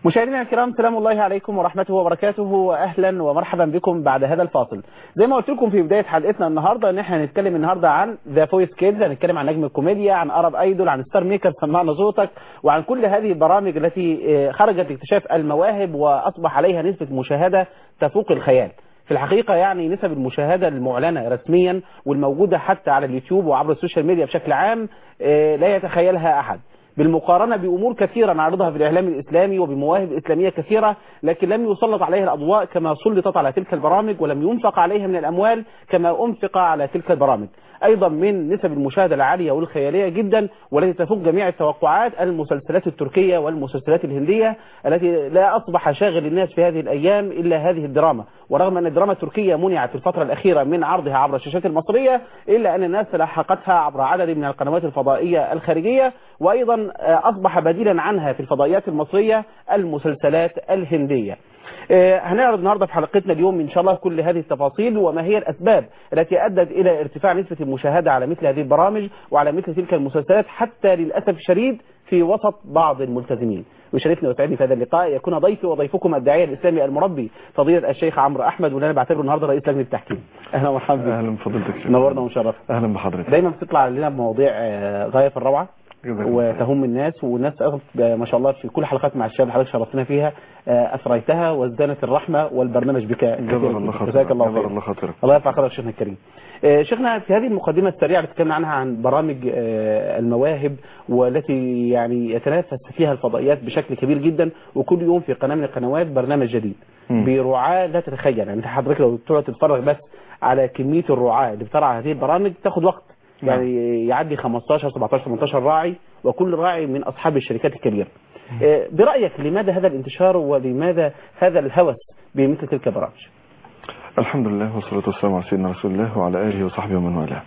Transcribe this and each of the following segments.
مشاهدينا الكرام سلام الله عليكم ورحمته وبركاته واهلا ومرحبا بكم بعد هذا الفاصل زي ما قلت لكم في بدايه حلقتنا النهارده ان احنا هنتكلم النهارده عن ذا فويس كيدز هنتكلم عن نجم الكوميديا عن ارب ايدول عن ستار ميكر سمعنا صوتك وعن كل هذه البرامج التي خرجت لاكتشاف المواهب واصبح عليها نسبه مشاهده تفوق الخيال في الحقيقة يعني نسب المشاهدة المعلنة رسميا والموجودة حتى على اليوتيوب وعبر السوشيال ميديا بشكل عام لا يتخيلها أحد بالمقارنة بأمور كثيرة نعرضها في الإعلام الإسلامي وبمواهب إسلامية كثيرة لكن لم يسلط عليها الأضواء كما سلطت على تلك البرامج ولم ينفق عليها من الأموال كما أنفق على تلك البرامج أيضا من نسب المشاهدة العالية والخيالية جدا والتي تفوق جميع التوقعات المسلسلات التركية والمسلسلات الهندية التي لا أصبح شاغل الناس في هذه الأيام إلا هذه الدراما ورغم أن الدراما التركية منعت في الفترة الأخيرة من عرضها عبر الشاشات المصرية إلا أن الناس لاحقتها عبر عدد من القنوات الفضائية الخارجية وأيضا أصبح بديلا عنها في الفضائيات المصرية المسلسلات الهندية هنعرض النهاردة في حلقتنا اليوم إن شاء الله كل هذه التفاصيل وما هي الأسباب التي أدت إلى ارتفاع نسبة المشاهدة على مثل هذه البرامج وعلى مثل تلك المسلسلات حتى للأسف الشديد في وسط بعض الملتزمين ويشرفني ويسعدني في هذا اللقاء يكون ضيفي وضيفكم الداعية الإسلامي المربي فضيلة الشيخ عمرو أحمد واللي أنا بعتبره النهارده رئيس لجنة التحكيم أهلا ومرحبا اهلا بفضيلتك نورنا وشرف اهلا بحضرتك دايما بتطلع لنا بمواضيع غاية في الروعة جزاك الله خير. وتهم الناس والناس ما شاء الله في كل حلقات مع الشباب اللي حضرتك شرفتنا فيها اثريتها وازدانت الرحمه والبرنامج بك جزاك الله خير جزاك الله جزاك خير الله خاطرك الله يرفع قدرك شيخنا الكريم آه، شيخنا في هذه المقدمه السريعه اللي اتكلمنا عنها عن برامج آه، المواهب والتي يعني يتنافس فيها الفضائيات بشكل كبير جدا وكل يوم في قناه من القنوات برنامج جديد مم. برعاه لا تتخيل يعني انت حضرتك لو تقعد تتفرج بس على كميه الرعاه اللي بترعى هذه البرامج تاخد وقت نعم. يعني يعدي 15 17 18 راعي وكل راعي من اصحاب الشركات الكبيره آه، برايك لماذا هذا الانتشار ولماذا هذا الهوس بمثل تلك البرامج الحمد لله والصلاة والسلام على سيدنا رسول الله وعلى آله وصحبه ومن والاه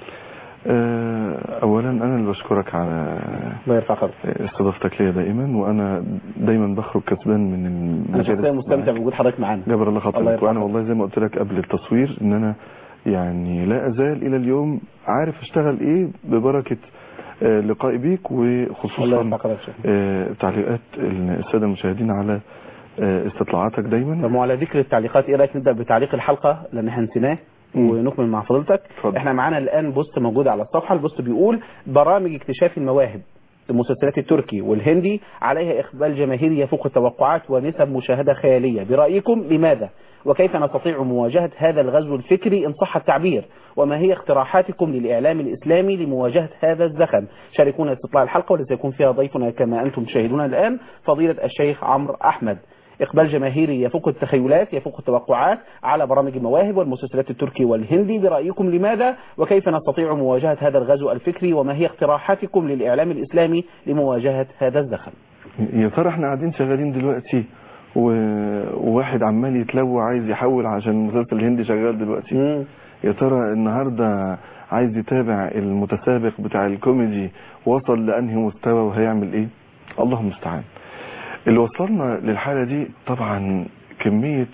آه، أولا أنا اللي بشكرك على الله يرفع قدرك استضافتك ليا دائما وأنا دايما بخرج كسبان من انا المجالس شخصيا مستمتع معاك. بوجود حضرتك معانا جبر الله الله خاطرك يرفع وأنا قدرك. والله زي ما قلت لك قبل التصوير إن أنا يعني لا أزال إلى اليوم عارف أشتغل إيه ببركة آه، لقائي بيك الله يرفع وخصوصا قدرك شيخ. آه، تعليقات السادة المشاهدين على آه، استطلاعاتك دايما طب وعلى ذكر التعليقات ايه رايك نبدا بتعليق الحلقه لان احنا نسيناه مم. ونكمل مع فضيلتك اتفضل. احنا معانا الان بوست موجود على الصفحه البوست بيقول برامج اكتشاف المواهب المسلسلات التركي والهندي عليها اقبال جماهيري يفوق التوقعات ونسب مشاهده خياليه برايكم لماذا وكيف نستطيع مواجهه هذا الغزو الفكري ان صح التعبير وما هي اقتراحاتكم للاعلام الاسلامي لمواجهه هذا الزخم شاركونا استطلاع الحلقه والتي سيكون فيها ضيفنا كما انتم تشاهدون الان فضيله الشيخ عمرو احمد إقبال جماهيري يفوق التخيلات يفوق التوقعات على برامج المواهب والمسلسلات التركي والهندي برأيكم لماذا وكيف نستطيع مواجهة هذا الغزو الفكري وما هي اقتراحاتكم للإعلام الإسلامي لمواجهة هذا الزخم يا ترى احنا قاعدين شغالين دلوقتي و... وواحد عمال يتلوى عايز يحول عشان المسلسل الهندي شغال دلوقتي يا ترى النهارده عايز يتابع المتسابق بتاع الكوميدي وصل لانهي مستوى وهيعمل ايه الله المستعان اللي وصلنا للحالة دي طبعا كمية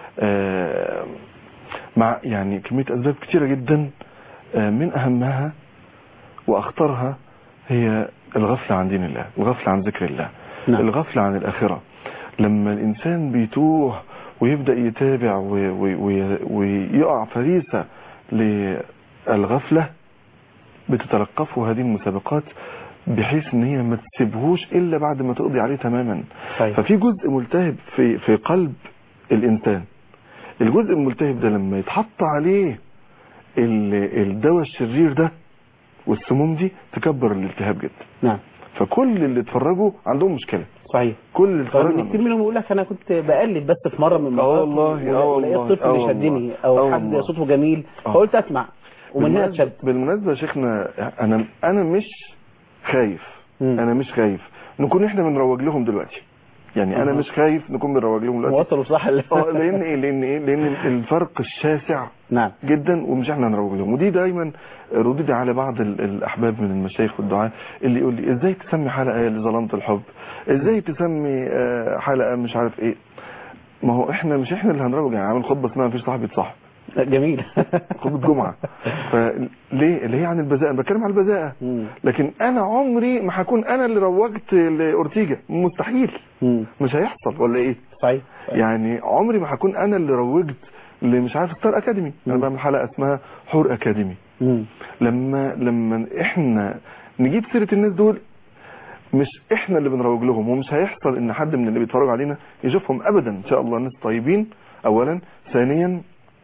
آه مع يعني كمية اسباب كتيرة جدا آه من اهمها واخطرها هي الغفلة عن دين الله الغفلة عن ذكر الله نعم. الغفلة عن الآخرة لما الإنسان بيتوه ويبدأ يتابع و- و- وي- ويقع فريسة للغفلة بتتلقفه هذه المسابقات بحيث ان هي ما تسيبهوش الا بعد ما تقضي عليه تماما طيب. ففي جزء ملتهب في في قلب الانسان الجزء الملتهب ده لما يتحط عليه ال- الدواء الشرير ده والسموم دي تكبر الالتهاب جدا نعم فكل اللي اتفرجوا عندهم مشكله صحيح كل اللي طيب اتفرجوا كتير منهم يقول لك انا كنت بقلب بس في مره من آه المرات والله، آه ولقيت والله، طفل آه يشدني والله، او آه حد والله. صوته جميل آه. فقلت اسمع ومن هنا بالمناسبة- اتشد بالمناسبة يا شيخنا انا انا مش خايف مم. انا مش خايف نكون احنا بنروج لهم دلوقتي يعني انا أها. مش خايف نكون بنروج لهم دلوقتي وصلوا صح ال- اه لان ايه لان ايه لان الفرق الشاسع نعم جدا ومش احنا نروج لهم ودي دايما ردود على بعض ال- الاحباب من المشايخ والدعاء اللي يقول لي ازاي تسمي حلقه لظلامه الحب ازاي تسمي آه، حلقه مش عارف ايه ما هو احنا مش احنا اللي هنروج يعني عامل خطبه اسمها مفيش صاحب يتصاحب جميل خطبه جمعه فليه اللي هي عن البذاءه أنا بتكلم عن البذاءه مم. لكن انا عمري ما هكون انا اللي روجت لاورتيجا مستحيل مم. مش هيحصل ولا ايه صحيح صحيح. يعني عمري ما هكون انا اللي روجت اللي مش عارف ستار اكاديمي انا مم. بعمل حلقه اسمها حور اكاديمي مم. لما لما احنا نجيب سيره الناس دول مش احنا اللي بنروج لهم ومش هيحصل ان حد من اللي بيتفرج علينا يشوفهم ابدا ان شاء الله ناس طيبين اولا ثانيا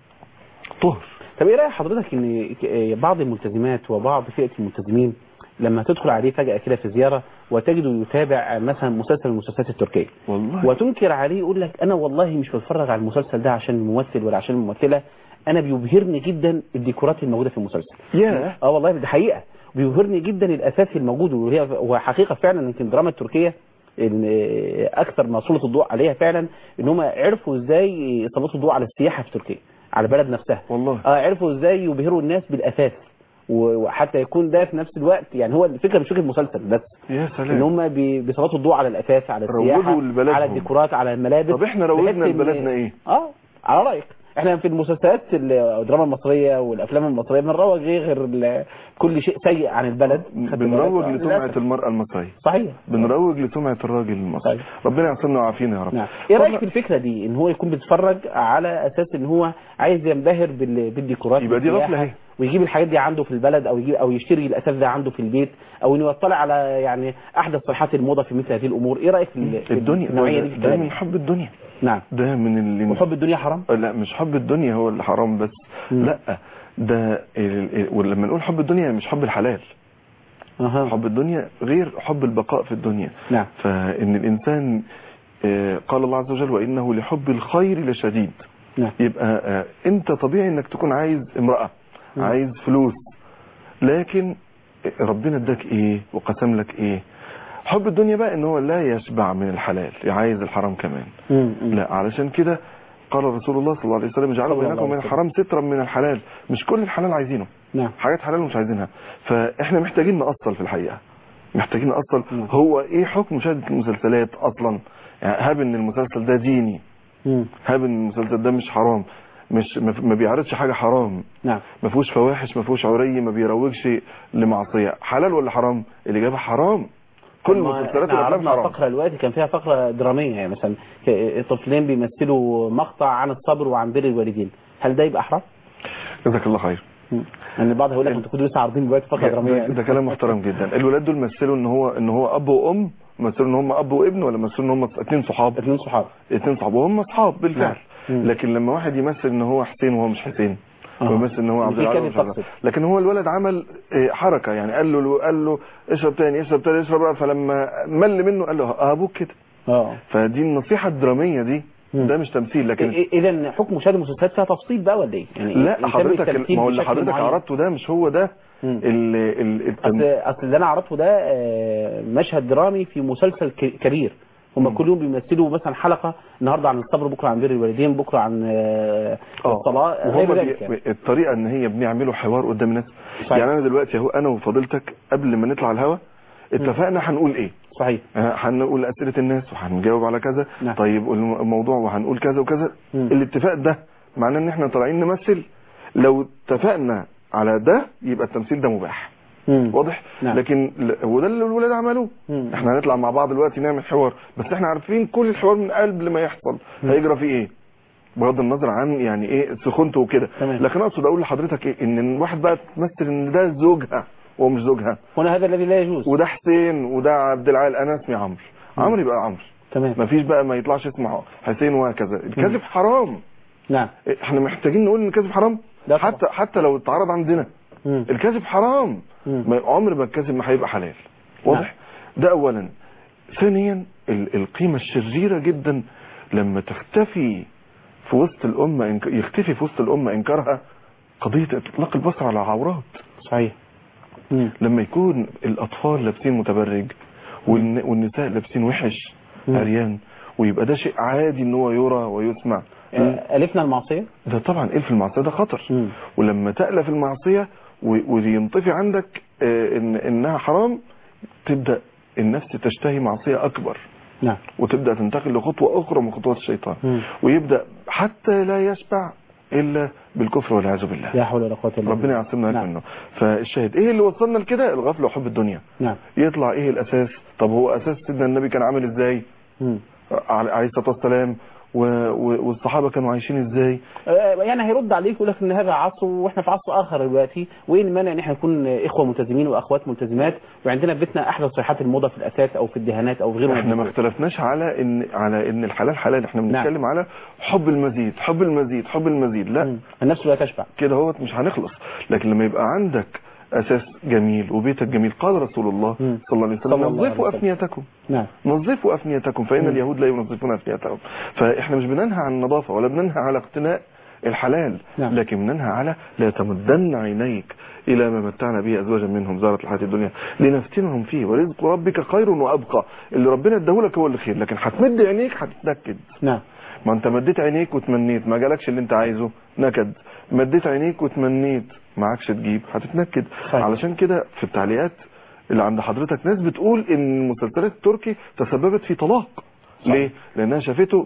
طهر طب ايه راي حضرتك ان ك- بعض الملتزمات وبعض فئه الملتزمين لما تدخل عليه فجاه كده في زياره وتجده يتابع مثلا مسلسل من المسلسلات التركيه والله وتنكر عليه يقول لك انا والله مش بتفرج على المسلسل ده عشان الممثل ولا عشان الممثله انا بيبهرني جدا الديكورات الموجوده في المسلسل ياه اه والله دي حقيقه بيبهرني جدا الاساسي الموجود وهي وحقيقه فعلا يمكن الدراما التركيه ان اكثر ما سلط الضوء عليها فعلا ان هم عرفوا ازاي يسلطوا الضوء على السياحه في تركيا على البلد نفسها والله اه عرفوا ازاي يبهروا الناس بالاثاث و- وحتى يكون ده في نفس الوقت يعني هو الفكره مش فكره مسلسل بس يا ان سلام هم بي- بيسلطوا الضوء على الاثاث على السياحه روجوا لبلدهم. على الديكورات على الملابس طب احنا بحيث روجنا إن- لبلدنا ايه اه على رايك احنا في المسلسلات الدراما المصريه والافلام المصريه بنروج ايه غير ال- كل شيء سيء عن البلد خدت بنروج بالك؟ لسمعه للأسف. المراه المصريه صحيح بنروج لسمعه الراجل المصري طيب. ربنا يعصمنا ويعافينا يا رب نعم ايه رايك طب- في الفكره دي ان هو يكون بيتفرج على اساس ان هو عايز ينبهر بال- بالديكورات يبقى دي والسياحة، غفلة اهي. ويجيب الحاجات دي عنده في البلد او يجيب او يشتري الاساس ده عنده في البيت او انه يطلع على يعني احدث صيحات الموضه في مثل هذه الامور ايه رايك في ال- في الدنيا النوعيه دي ده, في ده الكلام من حب الدنيا نعم ده من اللي وحب الدنيا حرام لا مش حب الدنيا هو اللي حرام بس مم. لا ده ال- ال- ولما نقول حب الدنيا مش حب الحلال اها حب الدنيا غير حب البقاء في الدنيا نعم فان الانسان آه، قال الله عز وجل وانه لحب الخير لشديد نعم يبقى آه، انت طبيعي انك تكون عايز امرأة مم. عايز فلوس لكن ربنا اداك ايه وقسم لك ايه حب الدنيا بقى ان هو لا يشبع من الحلال عايز الحرام كمان مم. مم. لا علشان كده قال رسول الله صلى الله عليه وسلم اجعلوا صلى الله بينكم عليه من وسلم. الحرام سترا من الحلال مش كل الحلال عايزينه نعم حاجات حلال ومش عايزينها فاحنا محتاجين نأصل في الحقيقة محتاجين نأصل نعم. هو ايه حكم مشاهدة المسلسلات اصلا يعني هاب ان المسلسل ده ديني مم. هاب ان المسلسل ده مش حرام مش ما ما بيعرضش حاجة حرام نعم ما فيهوش فواحش ما فيهوش عري ما بيروجش لمعصية حلال ولا حرام الإجابة حرام كل طب ما المسلسلات احنا والأفلام عرضنا حرام فقره دلوقتي كان فيها فقره دراميه يعني مثلا ك- طفلين بيمثلوا مقطع عن الصبر وعن بر الوالدين هل ده يبقى حرام؟ جزاك الله خير مم. يعني البعض هيقول لك انتوا كنتوا لسه عارضين دلوقتي فقره دراميه ده, يعني. ده كلام محترم جدا الولاد دول مثلوا ان هو ان هو اب وام مثلوا ان هم اب وابن ولا مثلوا ان هم اثنين صحاب اثنين صحاب اثنين صحاب وهم اصحاب بالفعل نعم. مم. لكن لما واحد يمثل ان هو حسين وهو مش حسين آه. ويمثل ان هو عبد في العال كذب ومش عبد تقصد. العال. لكن هو الولد عمل آه، حركه يعني قال له قال له اشرب تاني اشرب تاني اشرب بقى فلما مل منه قال له آه، ابوك كده اه فدي النصيحه الدراميه دي مم. ده مش تمثيل لكن اذا حكم مشاهده المسلسلات فيها تفصيل بقى ولا ايه؟ يعني لا يتم حضرتك التمثيل ما هو اللي بشكل حضرتك معين. عرضته ده مش هو ده مم. ال ال اصل التم... اصل اللي انا عرضته ده آه، مشهد درامي في مسلسل ك- كبير هم مم. كل يوم بيمثلوا مثلا حلقه النهارده عن الصبر بكره عن بر الوالدين بكره عن آه، اه الصلاه وهم غير بي... ذلك يعني. الطريقه ان هي بنعمله حوار قدام الناس صحيح. يعني انا دلوقتي اهو انا وفضيلتك قبل ما نطلع الهوا اتفقنا هنقول ايه صحيح آه، هنقول اسئله الناس وهنجاوب على كذا نعم. طيب الموضوع وهنقول كذا وكذا مم. الاتفاق ده معناه ان احنا طالعين نمثل لو اتفقنا على ده يبقى التمثيل ده مباح مم. واضح نعم. لكن ل- وده اللي الولاد عملوه مم. احنا هنطلع مع بعض دلوقتي نعمل حوار بس احنا عارفين كل الحوار من قبل ما يحصل مم. هيجرى فيه ايه بغض النظر عن يعني ايه سخونته وكده تمام. لكن اقصد اقول لحضرتك ايه ان الواحد بقى تمثل ان ده زوجها وهو مش زوجها هنا هذا الذي لا يجوز وده حسين وده عبد العال انا اسمي عمرو مم. عمرو يبقى عمرو تمام ما فيش بقى ما يطلعش اسمه حسين وهكذا الكذب حرام نعم احنا محتاجين نقول ان الكذب حرام لا طبعا. حتى حتى لو اتعرض عندنا مم. الكذب حرام مم. ما عمر ما الكذب ما هيبقى حلال واضح ده اولا ثانيا ال- القيمة الشريرة جدا لما تختفي في وسط الأمة إنك- يختفي في وسط الأمة إنكارها قضية إطلاق البصر على عورات صحيح مم. لما يكون الأطفال لابسين متبرج والن- والنساء لابسين وحش مم. عريان ويبقى ده شيء عادي ان هو يرى ويسمع آه، ألفنا المعصية ده طبعا الف المعصيه ده خطر مم. ولما تألف المعصيه و- وينطفي عندك آه، ان انها حرام تبدا النفس تشتهي معصيه اكبر نعم وتبدا تنتقل لخطوه اخرى من خطوات الشيطان مم. ويبدا حتى لا يشبع الا بالكفر والعياذ بالله لا حول ولا قوه الا بالله ربنا يعصمنا نعم. منه فالشاهد ايه اللي وصلنا لكده الغفله وحب الدنيا نعم يطلع ايه الاساس طب هو اساس سيدنا النبي كان عامل ازاي مم. عليه عليه الصلاه والسلام و... و... والصحابه كانوا عايشين ازاي آه، يعني هيرد عليك يقول لك ان هذا عصر واحنا في عصر اخر دلوقتي وايه المانع ان احنا نكون اخوه ملتزمين واخوات ملتزمات وعندنا في بيتنا احدث صيحات الموضه في الاساس او في الدهانات او في غيره من احنا ما الأمور. اختلفناش على ان على ان الحلال حلال احنا نعم. بنتكلم على حب المزيد حب المزيد حب المزيد لا مم. النفس لا تشبع كده هو مش هنخلص لكن لما يبقى عندك اساس جميل وبيتك جميل قال رسول الله مم. صلى الله عليه وسلم صلى الله عليه نظفوا وسلم. افنيتكم نعم نظفوا افنيتكم فان مم. اليهود لا ينظفون افنيتهم فاحنا مش بننهى عن النظافه ولا بننهى على اقتناء الحلال نعم. لكن بننهى على لا تمدن عينيك الى ما متعنا به ازواجا منهم زارت الحياه الدنيا لنفتنهم فيه ورزق ربك خير وابقى اللي ربنا اداهولك هو اللي خير لكن هتمد عينيك هتتنكد نعم ما انت مديت عينيك وتمنيت ما جالكش اللي انت عايزه نكد مديت عينيك وتمنيت معكش تجيب هتتنكد صحيح. علشان كده في التعليقات اللي عند حضرتك ناس بتقول ان المسلسلات التركي تسببت في طلاق صحيح. ليه لانها شافته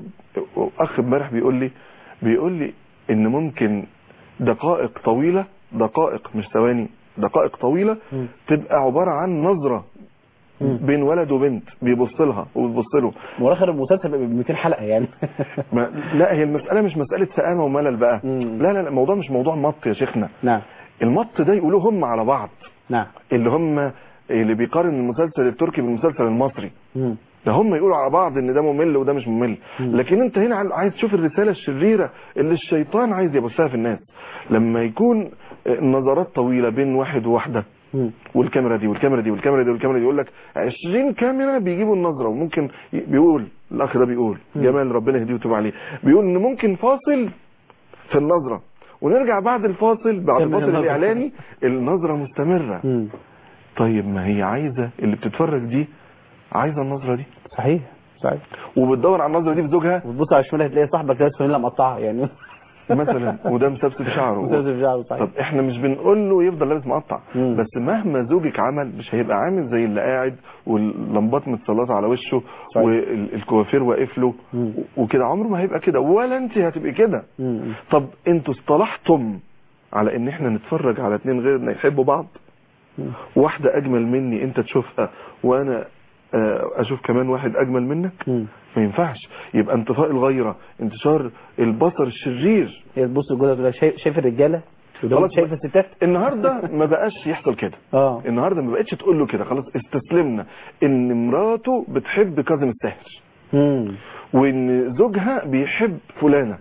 اخ امبارح بيقول لي بيقول لي ان ممكن دقائق طويله دقائق مش ثواني دقائق طويله مم. تبقى عباره عن نظره مم. بين ولد وبنت بيبص لها وبتبص له واخر المسلسل بيبقى ب 200 حلقه يعني ما لا هي المسألة مش مسألة سآمة وملل بقى مم. لا لا لا الموضوع مش موضوع مط يا شيخنا نعم المط ده يقولوه هم على بعض نعم اللي هم اللي بيقارن المسلسل التركي بالمسلسل المصري مم. ده هم يقولوا على بعض ان ده ممل وده مش ممل مم. لكن انت هنا عايز تشوف الرسالة الشريرة اللي الشيطان عايز يبثها في الناس لما يكون نظرات طويلة بين واحد وواحدة مم. والكاميرا دي والكاميرا دي والكاميرا دي والكاميرا دي يقول لك 20 كاميرا بيجيبوا النظره وممكن ي- بيقول الاخ ده بيقول مم. جمال ربنا يهديه ويتوب عليه بيقول ان ممكن فاصل في النظره ونرجع بعد الفاصل بعد كمل الفاصل النظرة. الاعلاني النظره مستمره مم. طيب ما هي عايزه اللي بتتفرج دي عايزه النظره دي صحيح صحيح وبتدور على النظره دي في زوجها وتبص على الشمال هتلاقي صاحبك لابس فانيلا مقطعه يعني مثلا وده مسبسب شعره مسلسل شعره صحيح طب احنا مش بنقول له يفضل لابس مقطع مم. بس مهما زوجك عمل مش هيبقى عامل زي اللي قاعد واللمبات متسلطه على وشه صحيح. والكوافير واقف له مم. وكده عمره ما هيبقى كده ولا انت هتبقي كده مم. طب انتوا اصطلحتم على ان احنا نتفرج على اتنين غيرنا يحبوا بعض مم. واحده اجمل مني انت تشوفها وانا آه، اشوف كمان واحد اجمل منك مم. ما ينفعش يبقى انطفاء الغيره انتشار البصر الشرير هي تبص الجوزة تقول لها شايف شايف الرجاله وده خلاص شايف الستات النهارده ما بقاش يحصل كده اه النهارده ما بقتش تقول له كده خلاص استسلمنا ان مراته بتحب كاظم الساهر مم. وان زوجها بيحب فلانه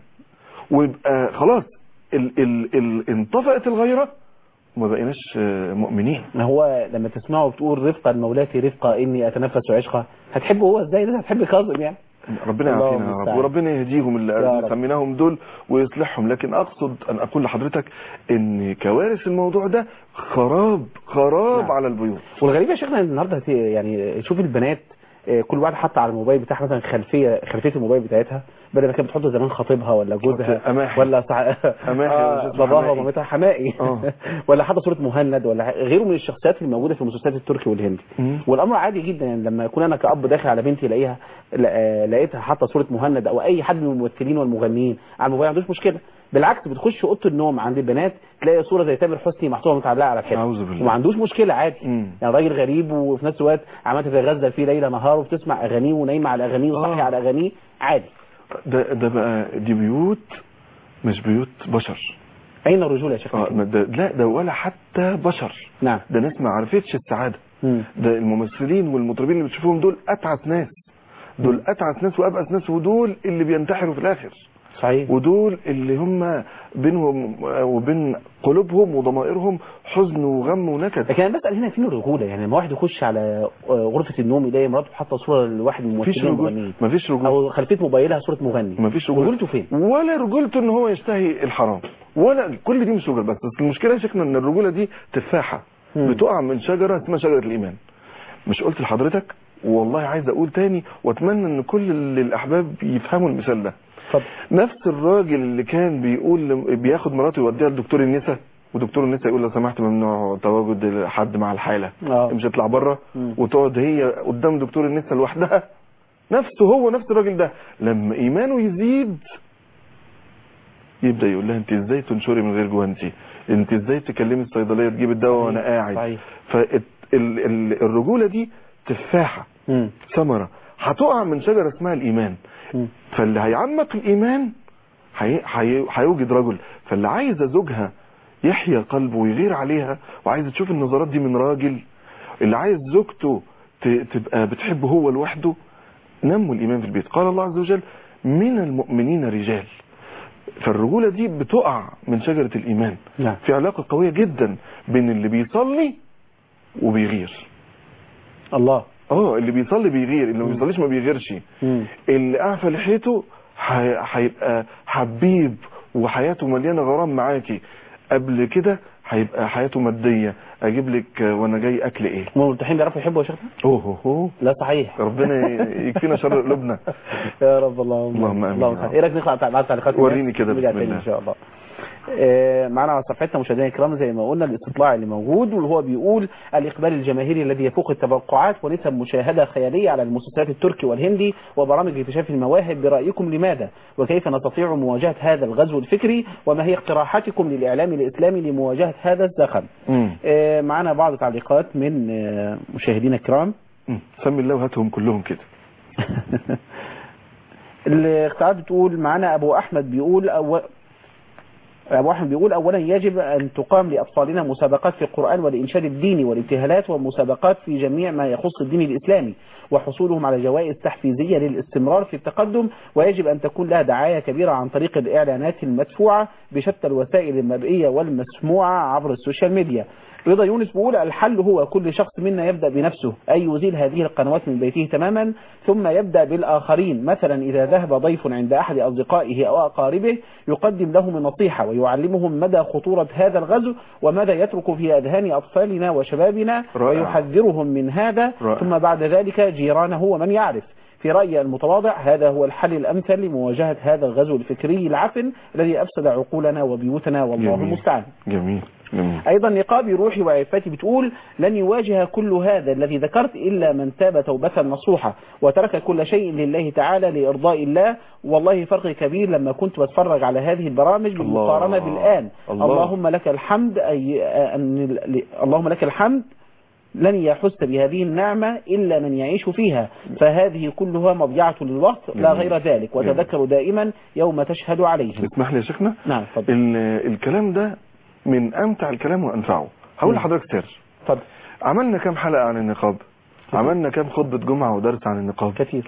ويبقى خلاص ال ال ال انطفأت الغيره وما بقيناش آه، مؤمنين ما هو لما تسمعه بتقول رفقا مولاتي رفقا اني اتنفس عشقها هتحبه هو ازاي ده هتحب كاظم يعني ربنا الله يعافينا يا رب المستعان. وربنا يهديهم يا اللي رب. سميناهم دول ويصلحهم لكن اقصد ان اقول لحضرتك ان كوارث الموضوع ده خراب خراب نعم. على البيوت والغريب يا شيخنا إن النهارده هت- يعني شوف البنات آه، كل واحده حاطه على الموبايل بتاعها مثلا خلفيه خلفيه الموبايل بتاعتها بدل ما كانت بتحط زمان خطيبها ولا جوزها أماحي. ولا صع... أماحي آه ولا اسمه باباها حمائي. ومامتها حمائي آه. ولا حاطه صوره مهند ولا ح- غيره من الشخصيات اللي موجوده في المسلسلات التركي والهندي مم. والامر عادي جدا يعني لما يكون انا كاب داخل على بنتي الاقيها لا- آه، لقيتها حاطه صوره مهند او اي حد من الممثلين والمغنيين على الموبايل ما عندوش مشكله بالعكس بتخش اوضه النوم عند البنات تلاقي صوره زي تامر حسني محطوطه متعلقه على الحيط أعوذ بالله. وما عندوش مشكله عادي مم. يعني راجل غريب وفي نفس الوقت عمال تتغزل فيه ليل نهار وبتسمع اغانيه ونايمه على اغانيه وصاحي آه. على اغانيه عادي ده ده بقى دي بيوت مش بيوت بشر اين الرجوله يا شيخ اه ما ده لا ده ولا حتى بشر نعم ده ناس ما عرفتش السعاده مم. ده الممثلين والمطربين اللي بتشوفهم دول اتعس ناس دول اتعس ناس وابأس ناس ودول اللي بينتحروا في الاخر صحيح ودول اللي هم بينهم وبين قلوبهم وضمائرهم حزن وغم ونكد لكن انا بسال هنا فين الرجوله يعني لما واحد يخش على آه، غرفه النوم يلاقي مراته حاطه صوره لواحد من مفيش الممثلين رجول المغنيين مفيش رجول او خلفيه موبايلها صوره مغني مفيش رجول رجولته فين ولا رجولته ان هو يشتهي الحرام ولا كل دي مش رجوله بس بس المشكله يا شيخنا ان الرجوله دي تفاحه مم. بتقع من شجره اسمها شجره الايمان مش قلت لحضرتك والله عايز اقول تاني واتمنى ان كل اللي الاحباب يفهموا المثال ده اتفضل نفس الراجل اللي كان بيقول بياخد مراته يوديها لدكتور النساء ودكتور النساء يقول لو سمحت ممنوع تواجد حد مع الحاله اه مش هتطلع بره مم. وتقعد هي قدام دكتور النساء لوحدها نفسه هو نفس الراجل ده لما ايمانه يزيد يبدا يقول لها انت ازاي تنشري من غير جوانتي انت ازاي تكلمي الصيدليه تجيب الدواء وانا قاعد صحيح فالرجوله دي تفاحه مم. ثمره هتقع من شجره اسمها الايمان مم. فاللي هيعمق الايمان هي- هي- هيوجد رجل فاللي عايزه زوجها يحيا قلبه ويغير عليها وعايزه تشوف النظرات دي من راجل اللي عايز زوجته ت- تبقى بتحبه هو لوحده نموا الايمان في البيت قال الله عز وجل من المؤمنين رجال فالرجوله دي بتقع من شجره الايمان نعم في علاقه قويه جدا بين اللي بيصلي وبيغير الله اه اللي بيصلي بيغير اللي ما بيصليش ما بيغيرش مم. اللي اعفى لحيته هي- هيبقى حبيب وحياته مليانه غرام معاكي قبل كده هيبقى حياته ماديه اجيب لك وانا جاي اكل ايه هم الملتحين بيعرفوا يحبوا يا شيخنا اوه أوه، أوه. لا صحيح ربنا يكفينا شر قلوبنا يا رب اللهم اللهم آمين. اللهم ايه رايك نقرا بعض تعليقات الناس؟ وريني كده نرجع بسم تاني الله. ان شاء الله آه، معنا على صفحتنا مشاهدينا الكرام زي ما قلنا الاستطلاع اللي موجود وهو بيقول الاقبال الجماهيري الذي يفوق التوقعات ونسب مشاهده خياليه على المسلسلات التركي والهندي وبرامج اكتشاف المواهب برايكم لماذا وكيف نستطيع مواجهه هذا الغزو الفكري وما هي اقتراحاتكم للاعلام الاسلامي لمواجهه هذا الزخم مم. آه، معنا بعض تعليقات من آه، مشاهدينا الكرام مم. سمي الله وهاتهم كلهم كده الاختيارات بتقول معانا ابو احمد بيقول أو ابو احمد بيقول اولا يجب ان تقام لاطفالنا مسابقات في القران والانشاد الديني والابتهالات ومسابقات في جميع ما يخص الدين الاسلامي وحصولهم على جوائز تحفيزيه للاستمرار في التقدم ويجب ان تكون لها دعايه كبيره عن طريق الاعلانات المدفوعه بشتى الوسائل المرئيه والمسموعه عبر السوشيال ميديا رضا يونس بيقول الحل هو كل شخص منا يبدأ بنفسه أي يزيل هذه القنوات من بيته تماما ثم يبدأ بالآخرين مثلا إذا ذهب ضيف عند أحد أصدقائه أو أقاربه يقدم لهم النصيحة ويعلمهم مدى خطورة هذا الغزو وماذا يترك في أذهان أطفالنا وشبابنا رائع. ويحذرهم من هذا رائع. ثم بعد ذلك جيرانه ومن يعرف في رأيي المتواضع هذا هو الحل الأمثل لمواجهة هذا الغزو الفكري العفن الذي أفسد عقولنا وبيوتنا والله جميل. المستعان جميل جميل أيضا نقابي روحي وعفتي بتقول لن يواجه كل هذا الذي ذكرت إلا من تاب توبة نصوحة وترك كل شيء لله تعالى لإرضاء الله والله فرق كبير لما كنت بتفرج على هذه البرامج بالمقارنة الله. بالآن الله. اللهم لك الحمد أي أن ل- اللهم لك الحمد لن يحس بهذه النعمة إلا من يعيش فيها فهذه كلها مضيعة للوقت لا جميل. غير ذلك وتذكروا دائما يوم تشهد عليهم اسمح لي يا شيخنا نعم اتفضل ال- الكلام ده من امتع الكلام وانفعه هقول مم. لحضرتك سر اتفضل عملنا كام حلقه عن النقاب عملنا كام خطبه جمعه ودرس عن النقاب كثير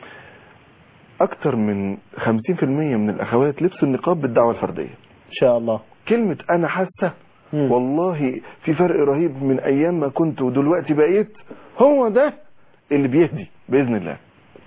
اكتر من 50% من الاخوات لبسوا النقاب بالدعوه الفرديه إن شاء الله كلمه انا حاسه مم. والله في فرق رهيب من ايام ما كنت ودلوقتي بقيت هو ده اللي بيهدي باذن الله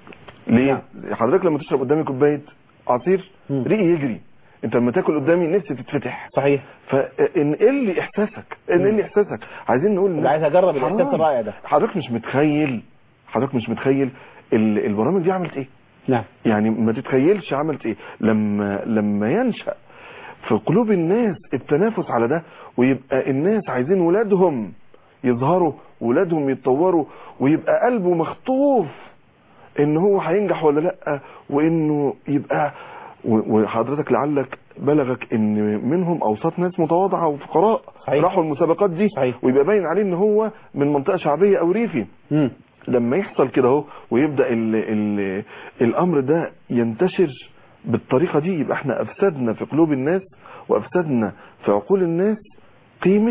ليه حضرتك لما تشرب قدامي كوبايه عصير مم. ريقي يجري انت لما تاكل قدامي نفسي تتفتح صحيح فانقل لي احساسك انقل لي احساسك عايزين نقول اللي عايز اجرب الاحساس حرام. الرائع ده حضرتك مش متخيل حضرتك مش متخيل ال- البرامج دي عملت ايه نعم يعني ما تتخيلش عملت ايه لما لما ينشأ في قلوب الناس التنافس على ده ويبقى الناس عايزين ولادهم يظهروا ولادهم يتطوروا ويبقى قلبه مخطوف ان هو هينجح ولا لا وانه يبقى و- وحضرتك لعلك بلغك ان منهم اوساط ناس متواضعه وفقراء صحيح. راحوا المسابقات دي صحيح. ويبقى باين عليه ان هو من منطقه شعبيه او ريفي مم. لما يحصل كده اهو ويبدا ال ال الامر ده ينتشر بالطريقه دي يبقى احنا افسدنا في قلوب الناس وافسدنا في عقول الناس قيمه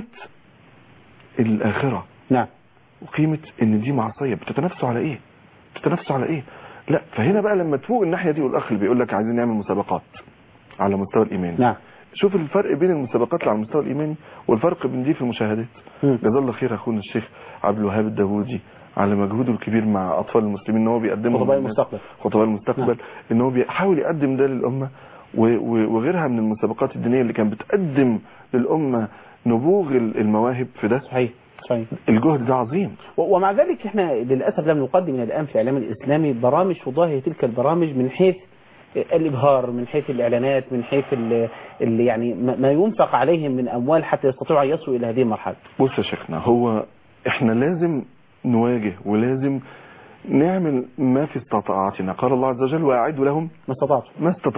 الاخره نعم وقيمه ان دي معصيه بتتنافسوا على ايه بتتنافسوا على ايه لا فهنا بقى لما تفوق الناحيه دي والاخ اللي بيقول لك عايزين نعمل مسابقات على مستوى الايمان نعم شوف الفرق بين المسابقات اللي على المستوى الايماني والفرق بين دي في المشاهدات مم. جزاه الله خير اخونا الشيخ عبد الوهاب الداوودي على مجهوده الكبير مع اطفال المسلمين ان هو بيقدمهم خطباء للناس. المستقبل. خطباء المستقبل نعم. ان هو بيحاول يقدم ده للامه و- و- وغيرها من المسابقات الدينيه اللي كانت بتقدم للامه نبوغ ال- المواهب في ده صحيح صحيح الجهد ده عظيم و- ومع ذلك احنا للاسف لم نقدم الى الان في الاعلام الاسلامي برامج تضاهي تلك البرامج من حيث الابهار من حيث الاعلانات من حيث ال- اللي يعني ما ما ينفق عليهم من اموال حتى يستطيعوا ان يصلوا الى هذه المرحله بص يا شيخنا هو احنا لازم نواجه ولازم نعمل ما في استطاعتنا قال الله عز وجل واعدوا لهم ما استطعتم ما استطعتم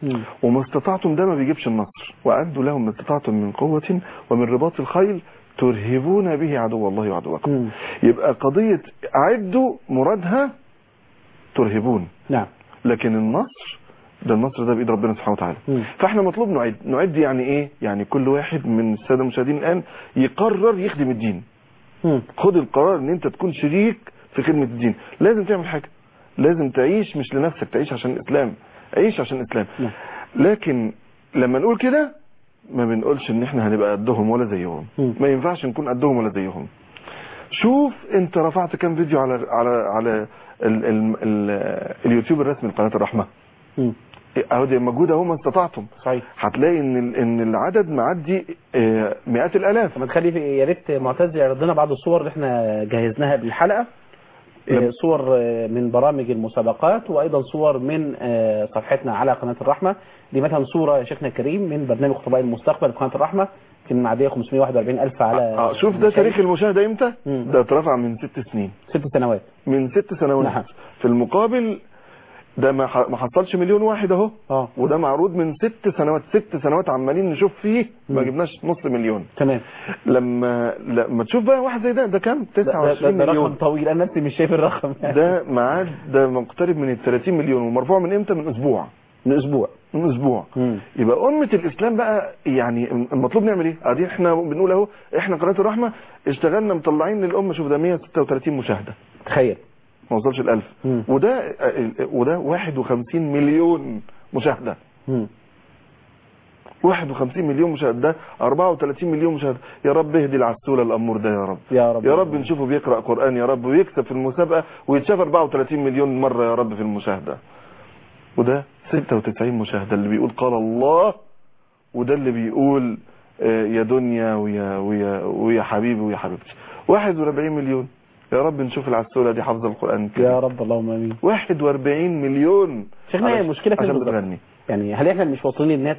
مم. وما استطعتم ده ما بيجيبش النصر وأعدوا لهم ما استطعتم من قوة ومن رباط الخيل ترهبون به عدو الله وعدوكم مم. يبقى قضية أعدوا مرادها ترهبون نعم لكن النصر ده النصر ده بإيد ربنا سبحانه وتعالى مم. فاحنا مطلوب نعد نعد يعني ايه يعني كل واحد من السادة المشاهدين الآن يقرر يخدم الدين مم. خد القرار ان انت تكون شريك في خدمة الدين لازم تعمل حاجة لازم تعيش مش لنفسك تعيش عشان الاسلام عيش عشان الاسلام نعم. لكن لما نقول كده ما بنقولش ان احنا هنبقى قدهم ولا زيهم مم. ما ينفعش نكون قدهم ولا زيهم شوف انت رفعت كام فيديو على على على ال ال ال اليوتيوب الرسمي لقناه الرحمه مم. اهو دي مجهود اهو ما استطعتم صحيح هتلاقي ان ال- ان العدد معدي آه، مئات الالاف طب تخلي في يا ريت معتز يعرض لنا بعض الصور اللي احنا جهزناها بالحلقه لم- آه، صور آه، من برامج المسابقات وايضا صور من آه، صفحتنا على قناه الرحمه دي مثلا صوره يا شيخنا الكريم من برنامج خطباء المستقبل قناه الرحمه كان معديه 541 الف على اه شوف ده مشاهد. تاريخ المشاهده امتى مم. ده اترفع من ست سنين ست سنوات من ست سنوات نعم. في المقابل ده ما ح- ما حصلش مليون واحد اهو اه وده معروض من ست سنوات ست سنوات عمالين نشوف فيه ما مم. جبناش نص مليون تمام لما لما تشوف بقى واحد زي ده ده كام ده, ده, 29 ده رقم مليون طويل انا نفسي مش شايف الرقم ده معاد ده مقترب من ال 30 مليون ومرفوع من امتى من اسبوع من اسبوع من اسبوع مم. يبقى أمة الإسلام بقى يعني المطلوب نعمل إيه؟ ادي إحنا بنقول أهو إحنا قناة الرحمة اشتغلنا مطلعين للأمة شوف ده 136 مشاهدة تخيل ما وصلش الألف مم. وده وده 51 مليون مشاهدة مم. 51 مليون مشاهد ده 34 مليون مشاهد يا رب اهدي العسولة الأمور ده يا رب يا رب يا رب نشوفه بيقرأ قرآن يا رب ويكسب في المسابقة ويتشاف 34 مليون مرة يا رب في المشاهدة وده 96 مشاهدة اللي بيقول قال الله وده اللي بيقول آه، يا دنيا ويا ويا ويا حبيبي ويا حبيبتي 41 مليون يا رب نشوف العسولة دي حافظة القرآن كده يا رب اللهم امين 41 مليون شيخنا هي علش- المشكله فين عشان بالظبط؟ بتغني يعني هل احنا مش واصلين للناس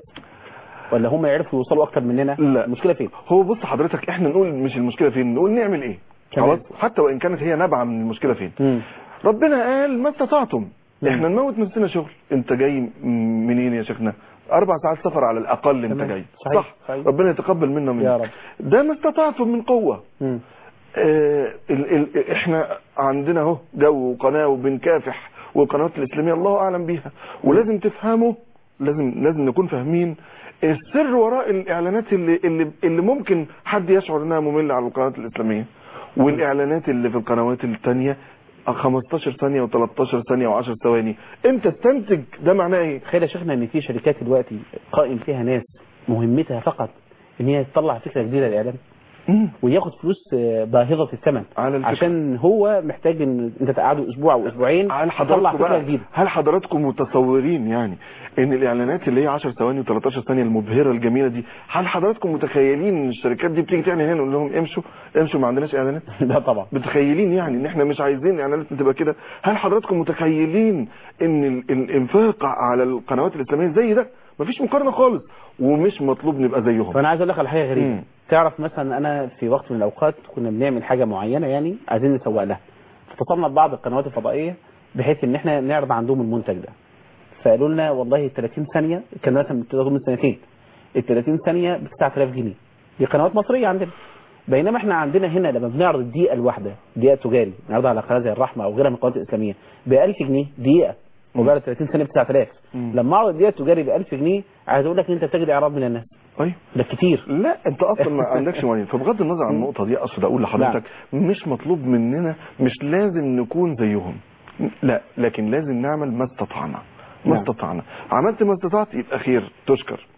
ولا هم يعرفوا يوصلوا اكتر مننا لا. المشكله فين هو بص حضرتك احنا نقول مش المشكلة فين نقول نعمل ايه تمام. خلاص حتى وان كانت هي نابعة من المشكلة فين مم. ربنا قال ما استطعتم مم. احنا نموت نفسنا شغل انت جاي م- منين يا شيخنا اربع ساعات سفر على الاقل انت تمام. جاي صحيح. صح صحيح. ربنا يتقبل منا يا منك رب. ده ما استطعتم من قوة مم. اه ال ال احنا عندنا اهو جو وقناة وبنكافح والقنوات الاسلامية الله اعلم بيها ولازم تفهموا لازم لازم نكون فاهمين السر وراء الاعلانات اللي اللي اللي ممكن حد يشعر انها مملة على القنوات الاسلامية والاعلانات اللي في القنوات التانية 15 ثانية و13 ثانية و10 ثواني انت تستنتج ده معناه ايه تخيل يا شيخنا ان في شركات دلوقتي قائم فيها ناس مهمتها فقط ان هي تطلع فكره جديده للاعلام مم. وياخد فلوس آه، باهظه الثمن على الفكرة. عشان هو محتاج ان انت تقعده اسبوع او اسبوعين هل تطلع حضراتكم فكره بقى جديده هل حضراتكم متصورين يعني ان الاعلانات اللي هي 10 ثواني و13 ثانيه المبهره الجميله دي هل حضراتكم متخيلين ان الشركات دي بتيجي تعلن هنا نقول لهم امشوا امشوا ما عندناش اعلانات لا طبعا متخيلين يعني ان احنا مش عايزين اعلاناتنا تبقى كده هل حضراتكم متخيلين ان ال- الانفاق على القنوات الاسلاميه زي ده مفيش مقارنه خالص ومش مطلوب نبقى زيهم فانا عايز اقول لك على حاجه غريبه مم. تعرف مثلا انا في وقت من الاوقات كنا بنعمل حاجه معينه يعني عايزين نسوق لها فاتصلنا ببعض القنوات الفضائيه بحيث ان احنا نعرض عندهم المنتج ده فقالوا لنا والله ال 30 ثانيه كان مثلا بتاخد من سنتين ال 30 ثانيه ب 9000 جنيه دي قنوات مصريه عندنا بينما احنا عندنا هنا لما بنعرض الدقيقه الواحده دقيقه تجاري نعرضها على قناه زي الرحمه او غيرها من القنوات الاسلاميه ب 1000 جنيه دقيقه وبعد 30 ثانيه ب 9000 مم. لما اعرض الدقيقه التجاري ب 1000 جنيه عايز اقول لك ان انت بتجد اعراض من الناس طيب ده كتير لا انت اصلا ما عندكش معين فبغض النظر عن النقطه دي اقصد اقول لحضرتك مش مطلوب مننا مش لازم نكون زيهم لا لكن لازم نعمل ما استطعنا ما نعم. استطعنا عملت ما استطعت يبقى خير تشكر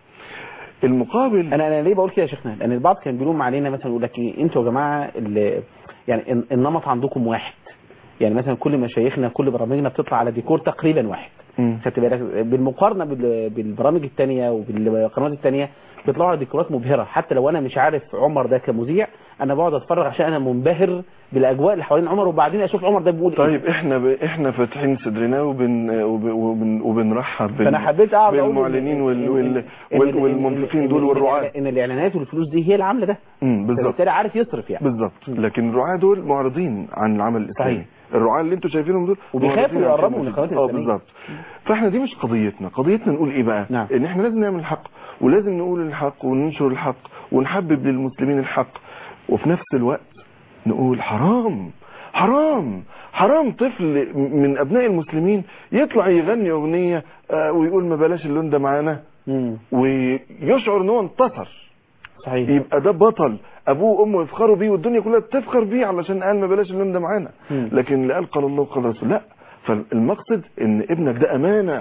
المقابل انا انا ليه بقول كده يا شيخنا لان البعض كان بيلوم علينا مثلا يقول لك ايه انتوا يا جماعه اللي يعني الن- النمط عندكم واحد يعني مثلا كل مشايخنا كل برامجنا بتطلع على ديكور تقريبا واحد مم. خدت بالك بالمقارنه بال- بالبرامج الثانيه وبالقنوات الثانيه بيطلعوا على ديكورات مبهره حتى لو انا مش عارف عمر ده كمذيع انا بقعد اتفرج عشان انا منبهر بالاجواء اللي حوالين عمر وبعدين اشوف عمر ده بيقول ايه طيب احنا ب... احنا فاتحين صدرنا وبن... وب... وبن... وبنرحب بال... فانا حبيت اقعد اقول إن- بالمعلنين وال... إن- وال... إن- وال... إن- والمنفقين إن- دول إن- والرعاة ان الاعلانات والفلوس دي هي اللي عامله ده امم بالظبط فبالتالي عارف يصرف يعني بالظبط لكن الرعاة دول معرضين عن العمل الاسلامي صحيح. الرعاة اللي انتوا شايفينهم دول وبيخافوا مورطين على يقربوا من التلفزيون. القنوات اه الإسلامية. بالظبط فاحنا دي مش قضيتنا قضيتنا نقول ايه بقى نعم. ان احنا لازم نعمل الحق ولازم نقول الحق وننشر الحق ونحبب للمسلمين الحق وفي نفس الوقت نقول حرام حرام حرام طفل من ابناء المسلمين يطلع يغني اغنيه آه، ويقول ما بلاش اللون ده معانا مم. ويشعر ان هو انتصر صحيح يبقى ده بطل ابوه وامه يفخروا بيه والدنيا كلها تفخر بيه علشان قال ما بلاش اللون ده معانا مم. لكن اللي قال قال الله وقال رسول لا فالمقصد ان ابنك ده امانه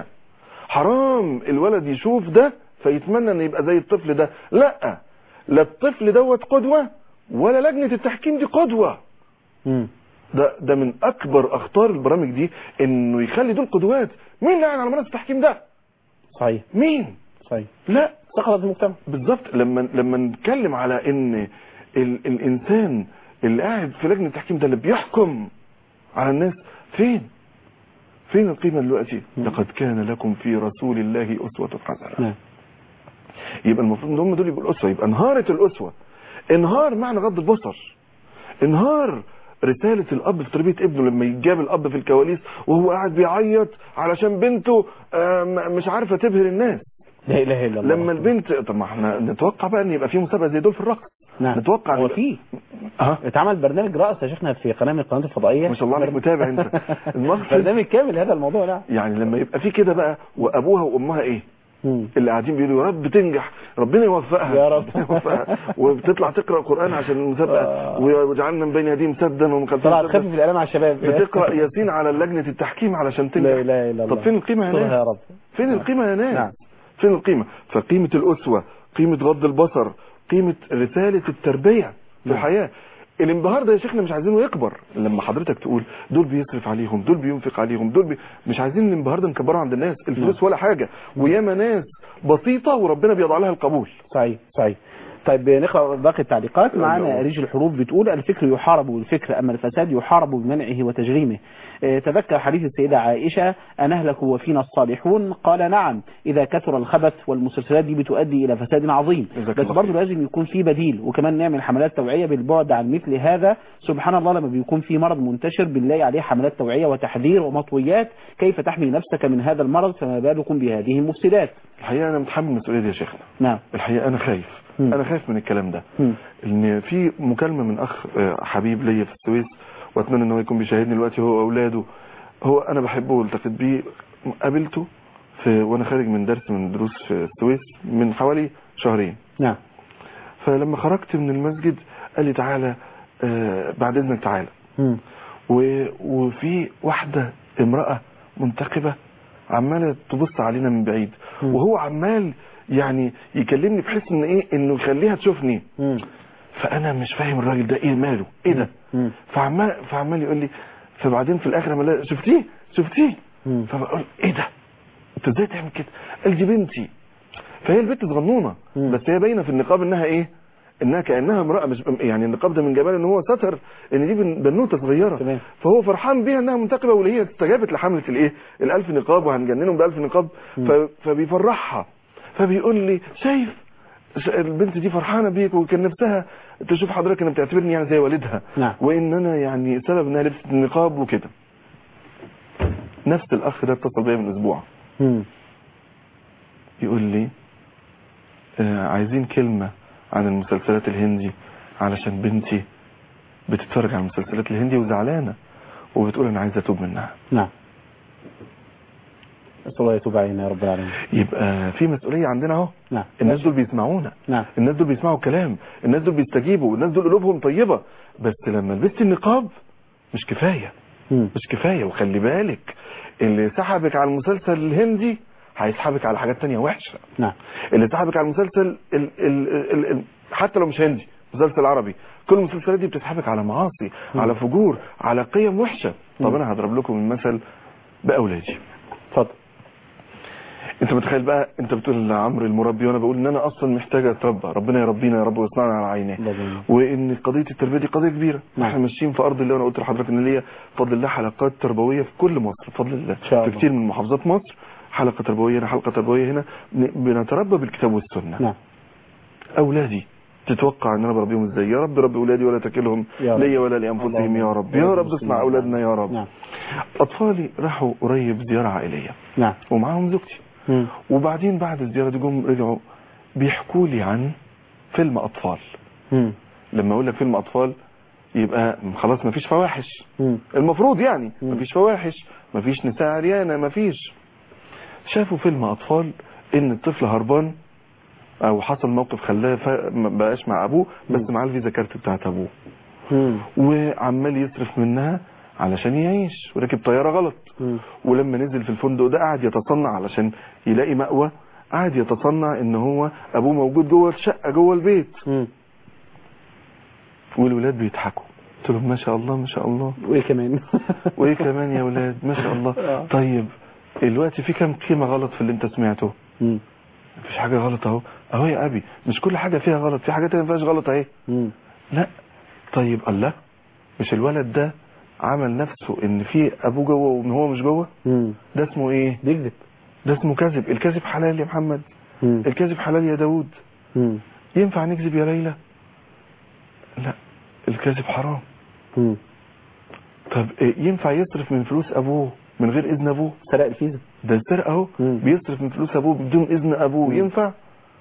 حرام الولد يشوف ده فيتمنى ان يبقى زي الطفل ده لا لا الطفل دوت قدوه ولا لجنه التحكيم دي قدوه مم. ده ده من اكبر اخطار البرامج دي انه يخلي دول قدوات مين اللي قاعد على منصه التحكيم ده صحيح مين صحيح لا سقطت المجتمع بالظبط لما لما نتكلم على ان ال الانسان اللي قاعد في لجنه التحكيم ده اللي بيحكم على الناس فين فين القيمه دلوقتي مم. لقد كان لكم في رسول الله اسوه حسنه نعم يبقى المفروض ان هم دول يبقوا الاسوه يبقى انهارت الاسوه انهار معنى غض البصر انهار رسالة الأب في تربية ابنه لما يجاب الأب في الكواليس وهو قاعد بيعيط علشان بنته آه، م- مش عارفة تبهر الناس لا اله الا الله لما البنت طب ما احنا نتوقع بقى ان يبقى في مسابقة زي دول في الرقص نعم نتوقع هو إن- في اه اتعمل برنامج رقص يا شيخنا في قناه من القنوات الفضائيه ما شاء الله عليك متابع انت المقصد برنامج كامل هذا الموضوع نعم يعني لما يبقى في كده بقى وابوها وامها ايه مم. اللي قاعدين بيقولوا يا رب تنجح ربنا يوفقها يا رب. ربنا يوفقها وبتطلع تقرا قران عشان المسابقه آه. وجعلنا من بين يديهم سدا ومن خلفهم طلعت سدا. خفف الاعلام على الشباب بتقرا ياسين على لجنه التحكيم علشان تنجح لا اله الا الله طب فين القيمه يا استرها ناس يا رب فين القيمه يا ناس نعم. فين القيمه فقيمه الاسوه قيمه غض البصر قيمه رساله التربيه في نعم. الحياه الانبهار ده يا شيخنا مش عايزينه يكبر لما حضرتك تقول دول بيصرف عليهم دول بينفق عليهم دول بي... مش عايزين الانبهار ده نكبره عند الناس الفلوس ولا حاجه وياما ناس بسيطه وربنا بيضع لها القبول صحيح صحيح طيب نقرا باقي التعليقات معانا يلا. ريج الحروف بتقول الفكر يحارب بالفكر اما الفساد يحارب بمنعه وتجريمه آه، تذكر حديث السيدة عائشة أنهلك وفينا الصالحون قال نعم إذا كثر الخبث والمسلسلات دي بتؤدي إلى فساد عظيم جزاك بس الله برضه خير. لازم يكون في بديل وكمان نعمل حملات توعية بالبعد عن مثل هذا سبحان الله لما بيكون في مرض منتشر بنلاقي عليه حملات توعية وتحذير ومطويات كيف تحمي نفسك من هذا المرض فما بالكم بهذه المفسدات الحقيقه انا متحمل المسؤوليه دي يا شيخنا نعم الحقيقه انا خايف مم. انا خايف من الكلام ده مم. ان في مكالمه من اخ آه، حبيب ليا في السويس واتمنى ان هو يكون بيشاهدني دلوقتي هو واولاده هو انا بحبه والتقيت بيه قابلته في وانا خارج من درس من دروس في السويس من حوالي شهرين نعم فلما خرجت من المسجد قال لي تعالى آه، بعد اذنك تعالى مم. و- وفي واحده امراه منتقبه عماله تبص علينا من بعيد مم. وهو عمال يعني يكلمني بحيث ان ايه انه يخليها تشوفني مم. فانا مش فاهم الراجل ده ايه ماله ايه ده مم. فعمال فعمال يقول لي فبعدين في الاخر لما لا- شفتيه شفتيه مم. فبقول ايه ده انت ازاي تعمل كده قال دي بنتي فهي البنت صغنونه مم. بس هي باينه في النقاب انها ايه انها كانها امراه مش يعني النقاب ده من جمال ان هو ستر ان دي بن- بنوته صغيره تمام. فهو فرحان بيها انها منتقبه واللي هي استجابت لحمله الايه الالف نقاب وهنجننهم بالف نقاب ف... فبيفرحها فبيقول لي شايف ش- البنت دي فرحانه بيك وكان نفسها تشوف حضرتك انها بتعتبرني يعني زي والدها نعم. وان انا يعني سبب انها لبست النقاب وكده نفس الاخ ده اتصل بيا من اسبوع مم. يقول لي آه عايزين كلمة عن المسلسلات الهندي علشان بنتي بتتفرج على المسلسلات الهندي وزعلانة وبتقول انا عايزة اتوب منها نعم نسأل الله يتوب علينا يا رب العالمين يبقى في مسؤولية عندنا اهو نعم الناس دول بيسمعونا نعم الناس دول بيسمعوا الكلام الناس دول بيستجيبوا الناس دول قلوبهم طيبة بس لما لبست النقاب مش كفاية مم. مش كفاية وخلي بالك اللي سحبك على المسلسل الهندي هيسحبك على حاجات تانية وحشة نعم اللي سحبك على المسلسل ال ال ال ال حتى لو مش هندي مسلسل عربي كل المسلسلات دي بتسحبك على معاصي مم. على فجور على قيم وحشة طب مم. انا هضرب لكم المثل باولادي اتفضل انت متخيل بقى انت بتقول لعمرو المربي وانا بقول ان انا اصلا محتاج اتربى ربنا يربينا يا رب ويصنعنا على عينيه الله يبارك. وان قضيه التربيه دي قضيه كبيره نعم. احنا ماشيين في ارض الله وانا قلت لحضرتك ان ليا بفضل الله حلقات تربويه في كل مصر بفضل الله إن شاء في الله. كتير من محافظات مصر حلقه تربويه هنا حلقه تربويه هنا ن- بنتربى بالكتاب والسنه نعم اولادي تتوقع ان انا بربيهم ازاي يا رب رب اولادي ولا تكلهم يا رب. ليا ولا لانفسهم يا رب يا رب اسمع اولادنا يا رب نعم اطفالي راحوا قريب زياره عائليه نعم ومعاهم زوجتي مم. وبعدين بعد الزياره دي جم رجعوا بيحكوا لي عن فيلم اطفال مم. لما اقول لك فيلم اطفال يبقى خلاص مفيش فواحش مم. المفروض يعني مم. مفيش فواحش مفيش نساء عريانه مفيش شافوا فيلم اطفال ان الطفل هربان او حصل موقف خلاه ف- ما بقاش مع ابوه بس مم. معاه الفيزا كارت بتاعت ابوه مم. وعمال يصرف منها علشان يعيش وركب طياره غلط مم. ولما نزل في الفندق ده قعد يتصنع علشان يلاقي مأوى قعد يتصنع ان هو ابوه موجود جوه الشقه جوه البيت مم. والولاد بيضحكوا قلت لهم ما شاء الله ما شاء الله وايه كمان وايه كمان يا ولاد ما شاء الله آه. طيب الوقت في كام قيمه غلط في اللي انت سمعته مم. مفيش حاجه غلط اهو اهو يا ابي مش كل حاجه فيها غلط في حاجات ما فيهاش غلط اهي مم. لا طيب الله مش الولد ده عمل نفسه ان في ابوه جوه وان هو مش جوه مم. ده اسمه ايه بيكذب ده اسمه كذب الكذب حلال يا محمد مم. الكذب حلال يا داود مم. ينفع نكذب يا ليلى لا الكذب حرام مم. طب إيه، ينفع يصرف من فلوس ابوه من غير اذن ابوه سرق الفيزا ده السرقه اهو مم. بيصرف من فلوس ابوه بدون اذن ابوه مم. ينفع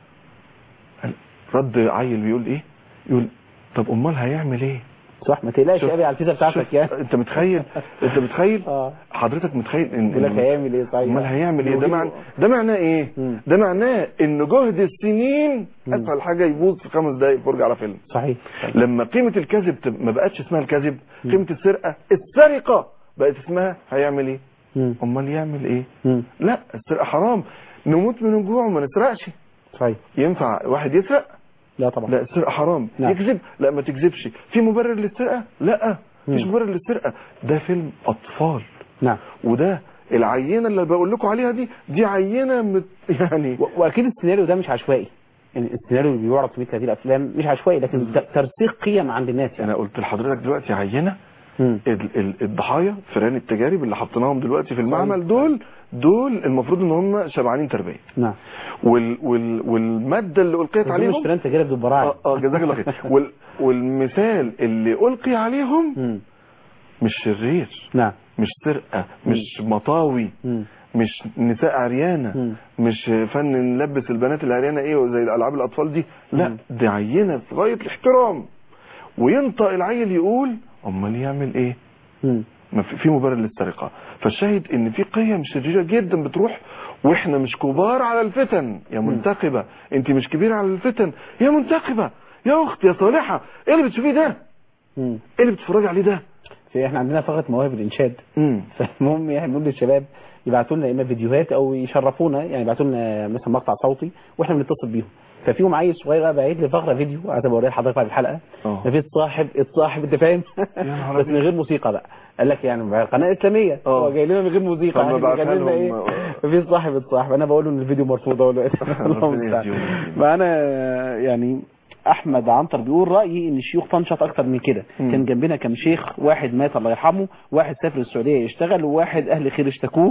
رد عيل بيقول ايه يقول طب امال هيعمل ايه صح ما تقلقش شوف- يا ابي على الفيزا بتاعتك شوف، يا انت متخيل انت متخيل اه حضرتك متخيل ان يقول لك إن- هيعمل ايه صحيح امال هيعمل ايه ده يقول- معنى ده معناه ايه مم. ده معناه ان جهد السنين مم. اسهل حاجه يبوظ في خمس دقايق فرجه على فيلم صحيح صحيح. لما قيمه الكذب تب- ما بقتش اسمها الكذب قيمه السرقه السرقه بقت اسمها هيعمل ايه مم. امال يعمل ايه مم. لا السرقه حرام نموت من الجوع وما نسرقش صحيح ينفع واحد يسرق لا طبعا لا السرقه حرام نعم. يكذب لا ما تكذبش في مبرر للسرقه لا مفيش مم. مبرر للسرقه ده فيلم اطفال نعم وده العينه اللي بقول لكم عليها دي دي عينه مت يعني و- واكيد السيناريو ده مش عشوائي يعني السيناريو اللي بيعرض في مثل هذه الافلام مش عشوائي لكن ت- ترسيخ قيم عند الناس يعني انا قلت لحضرتك دلوقتي عينه مم. ال- ال- الضحايا فئران التجارب اللي حطيناهم دلوقتي في المعمل دول دول المفروض ان هم شبعانين تربيه نعم وال وال والماده اللي القيت دول عليهم مش فيران تجارب دول براعي اه اه جزاك الله خير وال والمثال اللي القي عليهم مم. مش شرير نعم مش سرقه مش مطاوي مم. مش نساء عريانه مم. مش فن نلبس البنات العريانه ايه زي الالعاب الاطفال دي لا مم. دي عينه في غايه الاحترام وينطق العيل يقول امال يعمل ايه مم. ما في في مبرر للسرقه فالشاهد ان في قيم شريره جدا بتروح واحنا مش كبار على الفتن يا منتقبه انت مش كبيره على الفتن يا منتقبه يا اخت يا صالحه ايه اللي بتشوفيه ده مم. ايه اللي بتتفرجي عليه ده في احنا عندنا فقره مواهب الانشاد امم فالمهم يعني بنقول للشباب يبعتوا لنا اما فيديوهات او يشرفونا يعني يبعتوا لنا مثلا مقطع صوتي واحنا بنتصل بيهم ففيهم عيل صغير بقى باعت لي فقره فيديو عايز اوريها لحضرتك بعد الحلقه اه. ده في الصاحب الصاحب انت فاهم نهار بس من غير موسيقى بقى قال لك يعني قناه اسلاميه اه. هو جاي لنا من غير موسيقى فما يعني بعتها بيكلمنا لهم. ايه في الصاحب الصاحب انا بقول له ان الفيديو مرفوض اقول له إيه؟ الله ربنا المستعان يهديهم. معانا يعني احمد عنتر بيقول رايي ان الشيوخ تنشط اكتر من كده مم. كان جنبنا كم شيخ واحد مات الله يرحمه واحد سافر السعوديه يشتغل وواحد اهل خير اشتكوه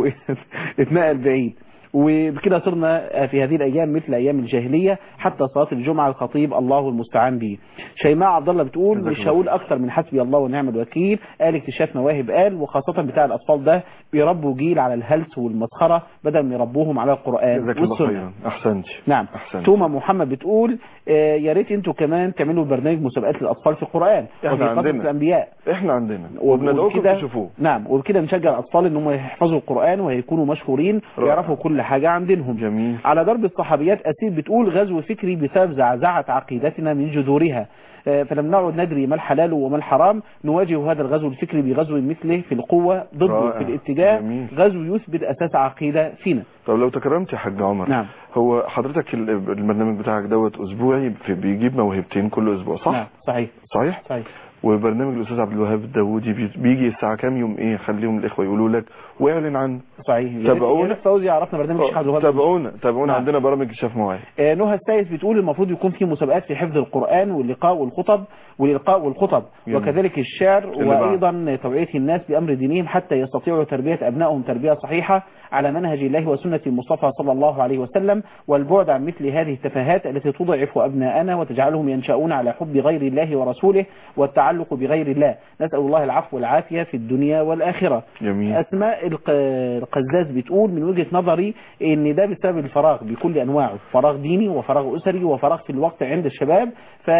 واتنقل بعيد وبكده صرنا في هذه الايام مثل ايام الجاهليه حتى صلاه الجمعه الخطيب الله المستعان به شيماء عبد الله بتقول جزاك مش الله هقول اكتر من حسبي الله ونعم الوكيل قال اكتشاف مواهب قال وخاصه بتاع الاطفال ده بيربوا جيل على الهلس والمسخره بدل ما يربوهم على القران جزاك الله والسنه خيرا احسنت نعم احسنت توما محمد بتقول آه، يا ريت انتوا كمان تعملوا برنامج مسابقات للاطفال في القران احنا وفي قصص عندنا. الانبياء احنا عندنا وبندعوكم وبكده- تشوفوه نعم وبكده نشجع الاطفال ان هم يحفظوا القران وهيكونوا مشهورين رائع. ويعرفوا كل حاجه عن دينهم جميل على ضرب الصحابيات اسيد بتقول غزو فكري بسبب زعزعه عقيدتنا من جذورها آه، فلم نعد ندري ما الحلال وما الحرام نواجه هذا الغزو الفكري بغزو مثله في القوه ضده رائع. في الاتجاه جميل. غزو يثبت اساس عقيده فينا طب لو تكرمت يا حاج عمر نعم. هو حضرتك ال- البرنامج بتاعك دوت اسبوعي في- بيجيب موهبتين كل اسبوع صح نعم صحيح صحيح صحيح وبرنامج الاستاذ عبد الوهاب الداوودي بي- بيجي الساعه كام يوم ايه خليهم الاخوه يقولوا لك واعلن عنه صحيح يا ريت- تابعونا. يا ريت فوزي عرفنا برنامج الشيخ عبد الوهاب تابعونا تابعونا نعم. عندنا برامج شاف مواهب آه، نهى السيد بتقول المفروض يكون في مسابقات في حفظ القرآن واللقاء والخطب والإلقاء والخطب جميل. وكذلك الشعر اللي بعد. وأيضا توعية الناس بأمر دينهم حتى يستطيعوا تربية أبنائهم تربية صحيحة على منهج الله وسنة المصطفى صلى الله عليه وسلم والبعد عن مثل هذه التفاهات التي تضعف أبناءنا وتجعلهم ينشأون على حب غير الله ورسوله والتعلق بغير الله نسأل الله العفو والعافية في الدنيا والآخرة جميل أسماء الق- القزاز بتقول من وجهة نظري إن ده بسبب الفراغ بكل أنواعه فراغ ديني وفراغ أسري وفراغ في الوقت عند الشباب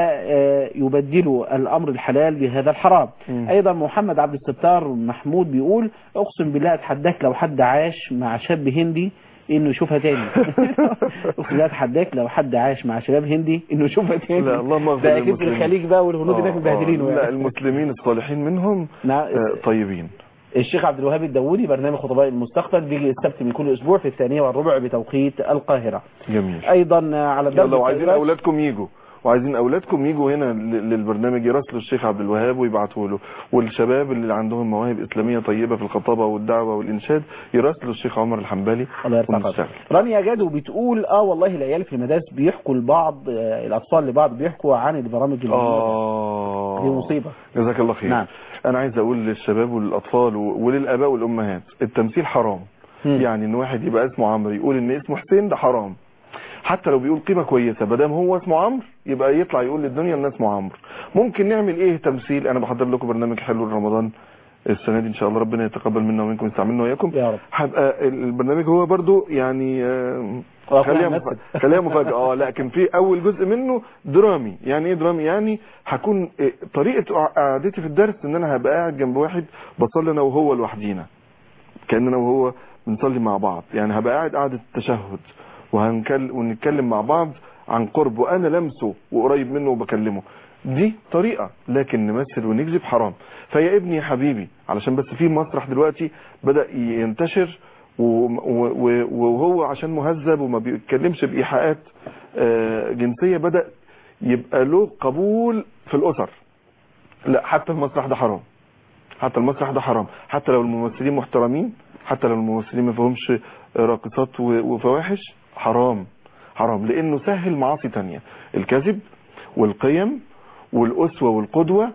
فيبدلوا الأمر الحلال بهذا الحرام مم. أيضا محمد عبد الستار محمود بيقول أقسم بالله أتحداك لو حد عاش مع شاب هندي انه يشوفها تاني اقسم بالله اتحداك لو حد عاش مع شباب هندي انه يشوفها تاني لا اللهم اغفر ده اكيد في للمسلمين. الخليج بقى والهنود آه، هناك آه، مبهدلينه لا يعني. المسلمين الصالحين منهم نعم. آه، طيبين الشيخ عبد الوهاب الداوودي برنامج خطباء المستقبل بيجي السبت من كل اسبوع في الثانية والربع بتوقيت القاهرة جميل ايضا على الدرب يلا وعايزين التدريس- اولادكم يجوا وعايزين اولادكم يجوا هنا ل- للبرنامج يراسلوا الشيخ عبد الوهاب ويبعتوا له والشباب اللي عندهم مواهب اسلاميه طيبه في الخطابه والدعوه والانشاد يراسلوا الشيخ عمر الحنبلي الله يرفع ونشتغل. قدرك رانيا جادو بتقول اه والله العيال في المدارس بيحكوا لبعض آه الاطفال لبعض بيحكوا عن البرامج اللي اه دي مصيبة. جزاك الله خير نعم. انا عايز اقول للشباب وللاطفال و- وللاباء والامهات التمثيل حرام مم. يعني ان واحد يبقى اسمه عمرو يقول ان اسمه حسين ده حرام حتى لو بيقول قيمه كويسه ما دام هو اسمه عمرو يبقى يطلع يقول للدنيا ان اسمه عمرو ممكن نعمل ايه تمثيل انا بحضر لكم برنامج حلو لرمضان السنه دي ان شاء الله ربنا يتقبل منا ومنكم ويستعملنا واياكم يا رب. هبقى البرنامج هو برضو يعني آه، آه، خليها فعلا مفاجأة نفس. خليها مفاجأة اه لكن في اول جزء منه درامي يعني ايه درامي يعني هكون آه، طريقة قعدتي في الدرس ان انا هبقى قاعد جنب واحد بصلي انا وهو لوحدينا كاننا وهو بنصلي مع بعض يعني هبقى قاعد قعدة التشهد وهنكل ونتكلم مع بعض عن قرب وانا لمسه وقريب منه وبكلمه دي طريقة لكن نمثل ونكذب حرام فيا ابني يا حبيبي علشان بس في مسرح دلوقتي بدأ ينتشر و- و- و- وهو عشان مهذب وما بيتكلمش بإيحاءات آه، جنسية بدأ يبقى له قبول في الأسر لا حتى المسرح ده حرام حتى المسرح ده حرام حتى لو الممثلين محترمين حتى لو الممثلين ما فيهمش راقصات و- وفواحش حرام حرام لانه سهل معاصي تانية الكذب والقيم والاسوة والقدوة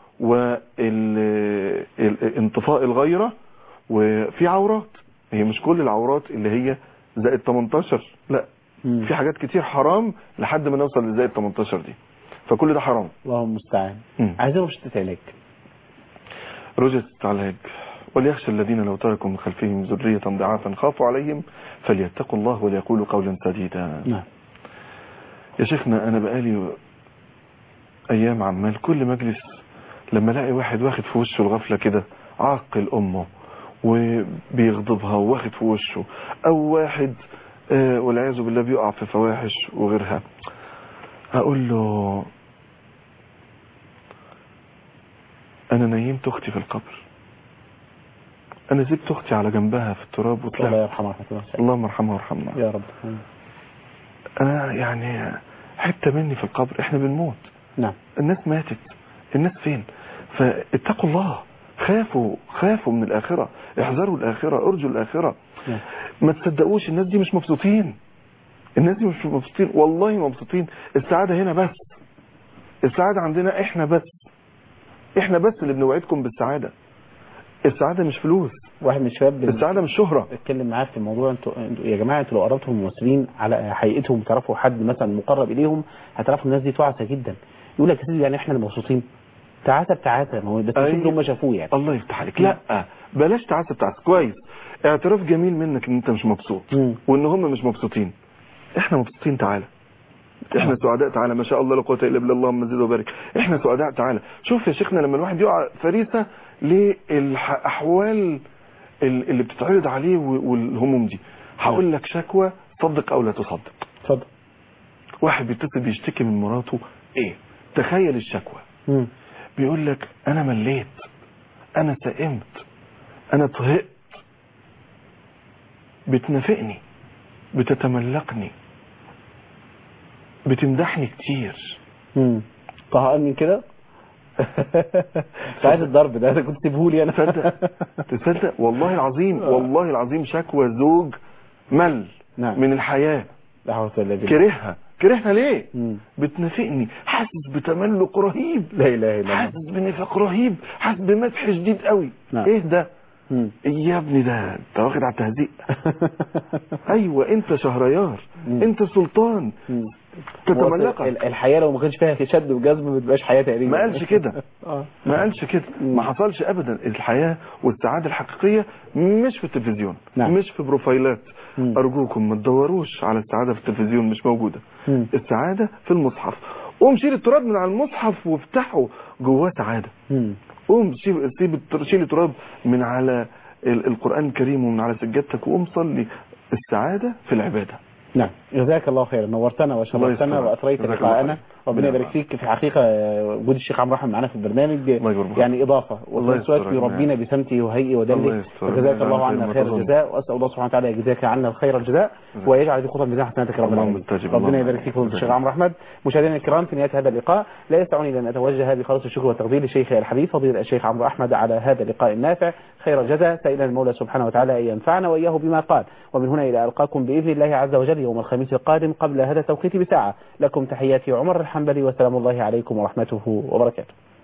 وانطفاء الغيرة وفي عورات هي مش كل العورات اللي هي زائد 18 لا مم. في حاجات كتير حرام لحد ما نوصل لزائد 18 دي فكل ده حرام الله المستعان مم. عايزين رشدة علاج رجت علاج وليخشى الذين لو تركوا من خلفهم ذرية ضعافا خافوا عليهم فليتقوا الله وليقولوا قولا سديدا نعم يا شيخنا انا بقالي ايام عمال كل مجلس لما الاقي واحد واخد في وشه الغفلة كده عاقل امه وبيغضبها واخد في وشه او واحد آه والعياذ بالله بيقع في فواحش وغيرها اقول له انا نيمت اختي في القبر انا سبت اختي على جنبها في التراب الله وطلعت يرحمه رحمة الله وسعيد. اللهم ارحمها وارحمنا يا رب مم. انا يعني حتة مني في القبر احنا بنموت نعم الناس ماتت الناس فين فاتقوا الله خافوا خافوا من الآخرة احذروا الآخرة ارجوا الآخرة نعم. ما تصدقوش الناس دي مش مبسوطين الناس دي مش مبسوطين والله مبسوطين السعادة هنا بس السعادة عندنا احنا بس احنا بس اللي بنوعدكم بالسعادة السعادة مش فلوس واحد من الشباب بن- السعادة مش شهرة اتكلم معاه في الموضوع انتوا انتوا- يا جماعه انتوا لو قربتوا من الممثلين على حقيقتهم تعرفوا حد مثلا مقرب اليهم هتعرفوا الناس دي تعسه جدا يقول لك يا سيدي يعني احنا اللي مبسوطين تعاسه بتاعاسه ما هو بس أيوة. شوف اللي هم شافوه يعني الله يفتح عليك لا بلاش تعاسة بتاعتك كويس اعتراف جميل منك ان انت مش مبسوط مم. وان هم مش مبسوطين احنا مبسوطين تعالى احنا سعداء تعالى ما شاء الله لا قوه الا بالله اللهم زد وبارك احنا سعداء تعالى شوف يا شيخنا لما الواحد يقع فريسه للاحوال ال- اللي بتتعرض عليه و- والهموم دي هقول لك شكوى صدق او لا تصدق اتفضل واحد بيتصل بيشتكي من مراته ايه تخيل الشكوى مم. بيقول لك انا مليت انا سئمت انا طهقت بتنافقني بتتملقني بتمدحني كتير مم. طه من كده مش عايز الضرب ده انا كنت سيبهولي انا تصدق تصدق والله العظيم والله العظيم شكوى زوج مل نعم. من الحياة لا حول ولا قوه كرهها كرهها ليه مم. بتنافقني حاسس بتملق رهيب لا اله الا الله حاسس بنفاق رهيب حاسس بمدح شديد قوي نعم. ايه ده مم. يا ابني ده انت واخد على التهزيق ايوه انت شهريار مم. انت سلطان مم. تتملقك ال- الحياه لو ما كانش فيها شد وجذب ما بتبقاش حياه تقريبا ما قالش كده اه ما قالش كده ما حصلش ابدا الحياه والسعاده الحقيقيه مش في التلفزيون نعم. مش في بروفايلات مم. ارجوكم ما تدوروش على السعاده في التلفزيون مش موجوده مم. السعاده في المصحف قوم شيل التراب من على المصحف وافتحه جواه سعاده مم. قوم شيل سيب التر- شيل التراب من على ال- القران الكريم ومن على سجادتك وقوم صلي السعاده في العباده نعم جزاك الله خيرا نورتنا الله وشرفتنا يسترك. واثريت جزاك الله لقاءنا خير. ربنا نعم. يبارك فيك في الحقيقه آه، وجود الشيخ عمرو احمد معنا في البرنامج الله يبارك فيك. يعني اضافه الله وفي نفس الوقت يسترك. يربينا بسمته وهيئه الله ودله يسترك. فجزاك الله جزاك عنا الله خير خير. الجزاء واسال الله سبحانه وتعالى يجزاك عنا خير الجزاء ويجعل في خطب ميزان حسناتك يا رب اللهم العالمين استجب. ربنا اللهم يبارك فيك استجب. الشيخ عمرو احمد مشاهدينا الكرام في نهايه هذا اللقاء لا يسعني لان اتوجه بخالص الشكر والتقدير لشيخ الحبيب فضيله الشيخ عمرو احمد على هذا اللقاء النافع خير الجزاء سائلا المولى سبحانه وتعالى ان ينفعنا واياه بما قال ومن هنا الى القاكم باذن الله عز وجل يوم الخميس القادم قبل هذا التوقيت بساعه لكم تحياتي عمر الحنبلي وسلام الله عليكم ورحمته وبركاته